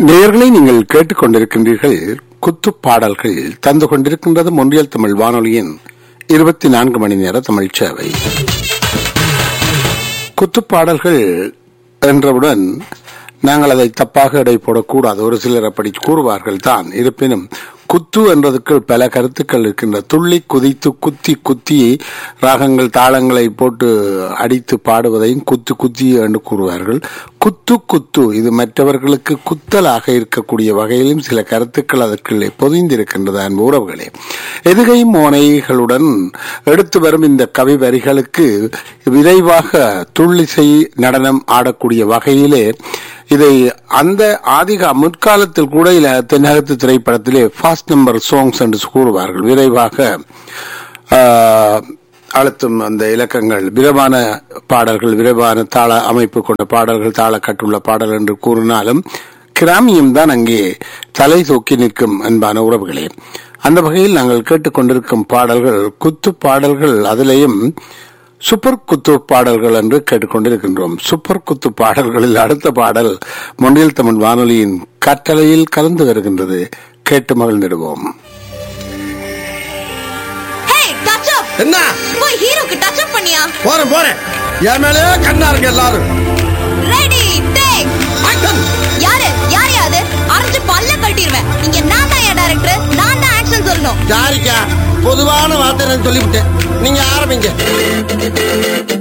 நேயர்களை நீங்கள் கேட்டுக்கொண்டிருக்கின்றீர்கள் குத்து பாடல்கள் தந்து கொண்டிருக்கின்றது மொன்றியல் தமிழ் வானொலியின் இருபத்தி நான்கு மணி நேர தமிழ் சேவை குத்து பாடல்கள் என்றவுடன் நாங்கள் அதை தப்பாக எடை போடக்கூடாது ஒரு சிலர் அப்படி கூறுவார்கள் தான் இருப்பினும் குத்து என்றதுக்கு பல கருத்துக்கள் இருக்கின்ற துள்ளி குதித்து குத்தி குத்தி ராகங்கள் தாளங்களை போட்டு அடித்து பாடுவதையும் குத்து குத்தி என்று கூறுவார்கள் குத்து குத்து இது மற்றவர்களுக்கு குத்தலாக இருக்கக்கூடிய வகையிலும் சில கருத்துக்கள் அதற்குள்ளே பொதிந்திருக்கின்றது அன்பு உறவுகளே எதுகை மோனைகளுடன் எடுத்து வரும் இந்த கவி வரிகளுக்கு விரைவாக துள்ளிசை நடனம் ஆடக்கூடிய வகையிலே இதை அந்த ஆதிக முற்காலத்தில் கூட இல்ல தென்னகத்து திரைப்படத்திலே ஃபாஸ்ட் நம்பர் சாங்ஸ் என்று கூறுவார்கள் விரைவாக ஆஹ், அழுத்தும் அந்த இலக்கங்கள் விரைவான பாடல்கள் விரைவான தாள அமைப்பு கொண்ட பாடல்கள் தாள கட்டுள்ள பாடல் என்று கூறினாலும் கிராமியம் தான் அங்கே தலை தூக்கி நிற்கும் அன்பான உறவுகளே அந்த வகையில் நாங்கள் கேட்டுக்கொண்டிருக்கும் பாடல்கள் குத்து பாடல்கள் அதிலேயும் சூப்பர் குத்து பாடல்கள் என்று கேட்டுக்கொண்டிருக்கின்றோம் சூப்பர் குத்து பாடல்களில் அடுத்த பாடல் மொன்றியல் தமிழ் வானொலியின் கட்டளையில் கலந்து வருகின்றது கேட்டு மகிழ்ந்திடுவோம் ஹே டச் அப் என்ன போய் ஹீரோக்கு டச் அப் பண்ணியா போறேன் போறேன் என் மேலே கண்ணா இருக்கு எல்லாரும் ரெடி டேக் ஆக்ஷன் யாரு யார் யாது அரைஞ்சு பல்ல கட்டிடுவேன் இங்க நான் தான் என் டைரக்டர் நான் தான் ஆக்ஷன் சொல்லணும் யாருக்கா பொதுவான வார்த்தை நான் சொல்லிவிட்டேன் நீங்க ஆரம்பிங்க